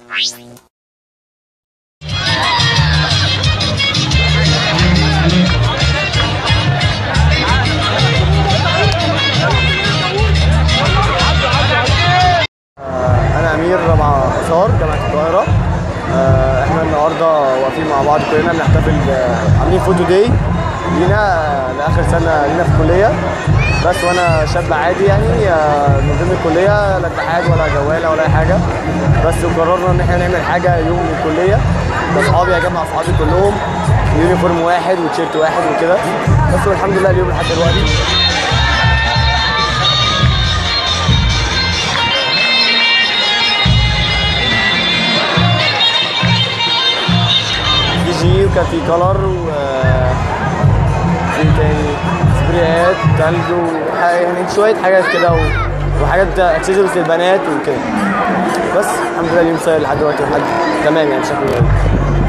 انا امير رابعه اثار جامعه القاهره آه، احنا النهارده واقفين مع بعض كلنا بنحتفل ب- عاملين فوتو داي لينا لاخر سنه لينا في الكليه بس وانا شاب عادي يعني آه، من ضمن الكليه لا اتحاد ولا جواله ولا اي حاجه بس قررنا ان احنا نعمل حاجه يوم الكليه باصحابي اجمع اصحابي كلهم يونيفورم واحد وتيشيرت واحد وكده بس والحمد لله اليوم لحد دلوقتي في جي وكان في كلر و في تاني سبريهات تلج وح- يعني شوية حاجات كده و... وحاجات اكسسوارز للبنات وكده بس الحمد لله اليوم سهل لحد دلوقتي لحد تمام يعني بشكل